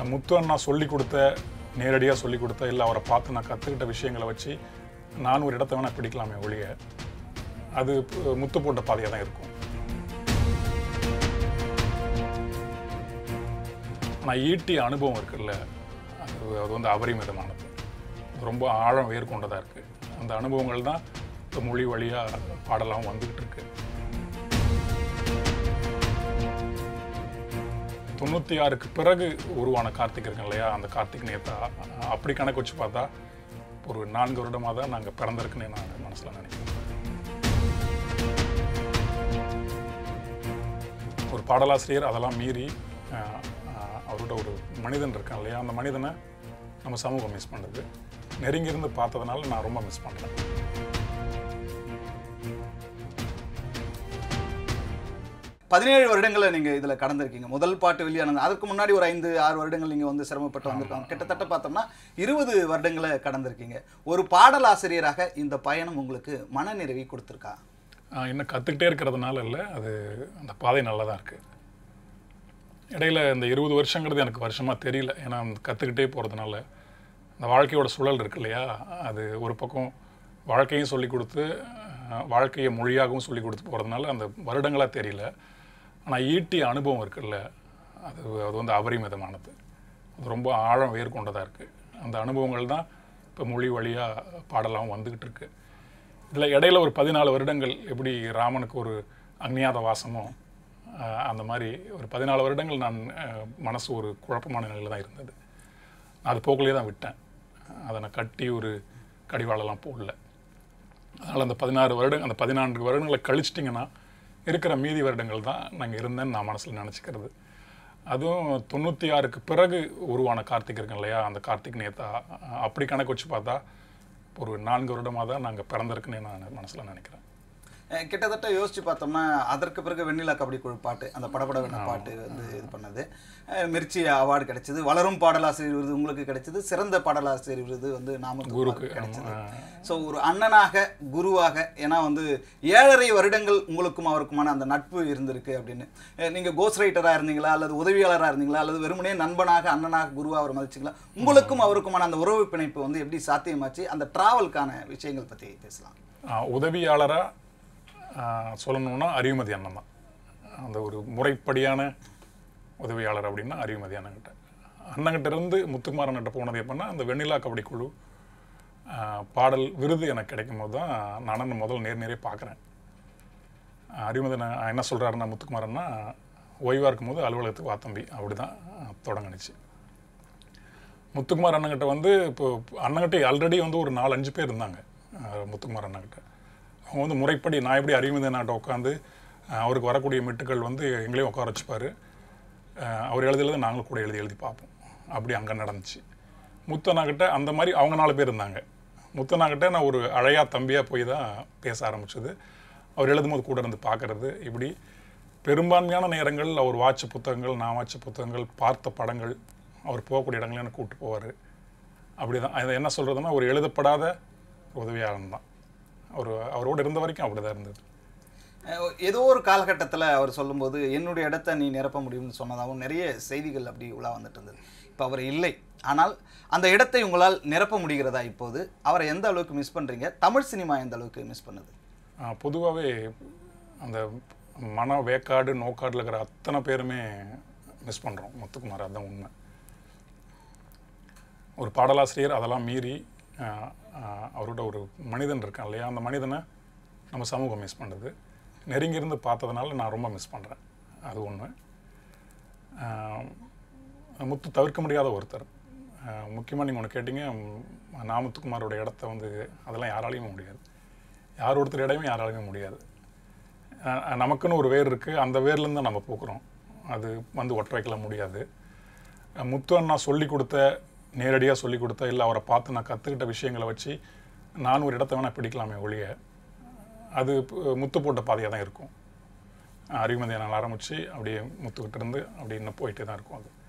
முத்து அண்ணா சொல்லி கொடுத்த நேரடியாக சொல்லி கொடுத்த இல்லை அவரை பார்த்து நான் கற்றுக்கிட்ட விஷயங்களை வச்சு நான் ஒரு இடத்த வேணால் பிடிக்கலாமே ஒழிய அது பு- முத்து போட்ட பாதையாக தான் இருக்கும் ஆனால் ஈட்டிய அனுபவம் இருக்குல்ல அது அது வந்து அபரிமிதமானது ரொம்ப ஆழம் வேர் கொண்டதாக இருக்குது அந்த அனுபவங்கள் தான் இப்போ மொழி வழியாக பாடலாம் வந்துக்கிட்டு இருக்கு தொண்ணூற்றி ஆறுக்கு பிறகு உருவான கார்த்திக் இருக்கு இல்லையா அந்த கார்த்திக் நேத்தா அப்படி கணக்கு வச்சு பார்த்தா ஒரு நான்கு வருடமாக தான் நாங்கள் பிறந்திருக்குன்னு நான் மனசில் நினைக்கிறேன் ஒரு பாடலாசிரியர் அதெல்லாம் மீறி அஹ், அஹ், அவரோட ஒரு மனிதன் இருக்கான் இல்லையா அந்த மனிதனை நம்ம சமூகம் மிஸ் பண்ணுது நெருங்கி இருந்து பார்த்ததுனால நான் ரொம்ப மிஸ் பண்ணுறேன் பதினேழு வருடங்களை நீங்க இதுல கடந்திருக்கீங்க முதல் பாட்டு வெளியானது அதுக்கு முன்னாடி ஒரு ஐந்து ஆறு வருடங்கள் நீங்க வந்து சிரமப்பட்டு வந்திருக்காங்க கிட்டத்தட்ட பார்த்தோம்னா இருபது வருடங்களை கடந்திருக்கீங்க ஒரு பாடலாசிரியராக இந்த பயணம் உங்களுக்கு மனநிறைவை கொடுத்துருக்கா ஆஹ் இன்னும் கற்றுக்கிட்டே இருக்கிறதுனால இல்லை அது அந்த பாதை நல்லா தான் இருக்குது இடையில இந்த இருபது வருஷங்கிறது எனக்கு வருஷமாக தெரியல ஏன்னா கற்றுக்கிட்டே போகிறதுனால அந்த வாழ்க்கையோட சூழல் இருக்கு இல்லையா அது ஒரு பக்கம் வாழ்க்கையும் சொல்லி கொடுத்து ஆஹ் வாழ்க்கையை மொழியாகவும் சொல்லி கொடுத்து போகிறதுனால அந்த வருடங்களாக தெரியல ஆனால் ஈட்டிய அனுபவம் இருக்குல்ல அது அது வந்து அபரிமிதமானது அது ரொம்ப ஆழம் வேர் கொண்டதாக இருக்குது அந்த அனுபவங்கள் தான் இப்போ மொழி வழியாக பாடலாம் வந்துக்கிட்டு இருக்கு இதில் இடையில ஒரு பதினாலு வருடங்கள் எப்படி ராமனுக்கு ஒரு அக்னியாத வாசமோ ஆஹ் அந்த மாதிரி ஒரு பதினாலு வருடங்கள் நான் ஆஹ் மனசு ஒரு குழப்பமான நிலையில் தான் இருந்தது நான் அது போக்கிலே தான் விட்டேன் அதை நான் கட்டி ஒரு கடிவாளெல்லாம் போடல அதனால் அந்த பதினாறு வருடம் அந்த பதினான்கு வருடங்களை கழிச்சிட்டிங்கன்னா இருக்கிற மீதி வருடங்கள் தான் நாங்கள் இருந்தேன்னு நான் மனசில் நினச்சிக்கிறது அதுவும் தொண்ணூற்றி ஆறுக்கு பிறகு உருவான கார்த்திக் இருக்கு இல்லையா அந்த கார்த்திக் நேத்தா அப்படி கணக்கு வச்சு பார்த்தா ஒரு நான்கு வருடமாக தான் நாங்கள் பிறந்திருக்குன்னு நான் மனசில் நினைக்கிறேன் அஹ் கிட்டத்தட்ட யோசிச்சு பார்த்தோம்னா அதற்கு பிறகு வெண்ணிலா கபடி குழு பாட்டு அந்த படபடவென பாட்டு வந்து இது பண்ணது அஹ் மிர்ச்சி அவார்டு கிடைச்சது வளரும் பாடலாசிரியர் விருது உங்களுக்கு கிடைச்சது சிறந்த பாடலாசிரியர் விருது வந்து நாமக்கு குருக்கு கிடைச்சது ஆமா. ஸோ ஒரு அண்ணனாக குருவாக ஏன்னா வந்து ஏழரை வருடங்கள் உங்களுக்கும் அவருக்குமான அந்த நட்பு இருந்திருக்கு அப்படின்னு அஹ் நீங்க கோஸ்ட் ரைட்டராக இருந்தீங்களா அல்லது உதவியாளராக இருந்தீங்களா அல்லது வெறுமனே நண்பனாக அண்ணனாக குருவாக அவர் மதிச்சிங்களா உங்களுக்கும் அவருக்குமான அந்த உறவு பிணைப்பு வந்து எப்படி சாத்தியமாச்சு அந்த டிராவலுக்கான விஷயங்கள் பற்றி பேசலாம் உதவியாளராக சொல்லணும்னா அறிவுமதி அண்ணன் தான் அந்த ஒரு முறைப்படியான உதவியாளர் அப்படின்னா அறிவுமதி அண்ணன்கிட்ட அண்ணன்கிட்ட இருந்து முத்துக்குமார் அண்ணன்கிட்ட போனது எப்படின்னா அந்த வெண்ணிலா கபடி குழு ஆஹ், பாடல் விருது எனக்கு கிடைக்கும் போது தான் நான் அண்ணனை முதல் நேர் நேரே பார்க்குறேன் அறிவுமதி அண்ணன் என்ன சொல்கிறாருன்னா முத்துக்குமார் அண்ணா ஓய்வாக இருக்கும்போது அலுவலகத்துக்கு வா தம்பி அப்படி தான் தொடங்குனுச்சு முத்துக்குமார் அண்ணங்கிட்ட வந்து இப்போ அண்ணங்கிட்ட ஆல்ரெடி வந்து ஒரு நாலு அஞ்சு பேர் இருந்தாங்க அஹ் முத்துக்குமார் அண்ணங்கிட்ட அவங்க வந்து முறைப்படி நான் எப்படி அறிவுமதி அண்ணாட்ட உட்காந்து அஹ் அவருக்கு வரக்கூடிய மிட்டுக்கள் வந்து எங்களையும் உட்கார வச்சுப்பாரு அஹ் அவர் எழுதுறது நாங்களும் கூட எழுதி எழுதி பார்ப்போம் அப்படி அங்கே நடந்துச்சு முத்தண்ணாக்கிட்ட அந்த மாதிரி அவங்க நாலு பேர் இருந்தாங்க முத்தண்ணாக்கிட்ட நான் ஒரு அழையா தம்பியாக போய் தான் பேச ஆரம்பிச்சது அவர் எழுதும்போது கூட இருந்து பார்க்கறது இப்படி பெரும்பான்மையான நேரங்கள் அவர் வாட்ச புத்தகங்கள் நான் வாட்ச புத்தகங்கள் பார்த்த படங்கள் அவர் போகக்கூடிய இடங்களை எனக்கு கூப்பிட்டு போவார் அப்படிதான் அது என்ன சொல்கிறதுன்னா ஒரு எழுதப்படாத உதவியாளன் தான் அவர் அவரோட இருந்த வரைக்கும் அப்படி தான் இருந்தது அஹ் ஏதோ ஒரு காலகட்டத்தில் அவர் சொல்லும்போது என்னுடைய இடத்த நீ நிரப்ப முடியும்னு சொன்னதாகவும் நிறைய செய்திகள் அப்படி உலா வந்துட்டு இருந்தது இப்போ அவர் இல்லை ஆனால் அந்த இடத்தை உங்களால் நிரப்ப முடிகிறதா இப்போது அவரை எந்த அளவுக்கு மிஸ் பண்ணுறீங்க தமிழ் சினிமா எந்த அளவுக்கு மிஸ் பண்ணுது பொதுவாகவே அந்த மன வேக்காடு நோக்காடில் இருக்கிற அத்தனை பேருமே மிஸ் பண்ணுறோம் முத்துக்குமார் அதுதான் உண்மை ஒரு பாடலாசிரியர் அதெல்லாம் மீறி ஆஹ், ஆஹ், அவரோட ஒரு மனிதன் இருக்கான் இல்லையா அந்த மனிதனை நம்ம சமூகம் மிஸ் பண்ணுது நெருங்கி இருந்து பார்த்ததுனால நான் ரொம்ப மிஸ் பண்ணுறேன் அது ஒன்று முத்து தவிர்க்க முடியாத ஒருத்தர் முக்கியமாக நீங்கள் ஒன்று கேட்டீங்க ம், நான் முத்துக்குமாரோட இடத்த வந்து அதெல்லாம் யாராலையும் முடியாது யார் ஒருத்தர் இடமே யாராலையும் முடியாது அஹ் நமக்குன்னு ஒரு வேர் இருக்குது அந்த வேர்லேருந்து தான் நம்ம பூக்குறோம் அது வந்து ஒற்ற வைக்கல முடியாது அஹ் முத்து அண்ணா சொல்லி கொடுத்த நேரடியாக சொல்லி கொடுத்த இல்லை அவரை பார்த்து நான் கற்றுக்கிட்ட விஷயங்களை வச்சு நான் ஒரு இடத்த வேணால் பிடிக்கலாமே ஒழிய அது பு- முத்து போட்ட பாதையாக தான் இருக்கும் அறிவுமதி நான் ஆரம்பித்து அப்படியே முத்துக்கிட்ட இருந்து அப்படி இன்னும் போயிட்டே தான் இருக்கும் அது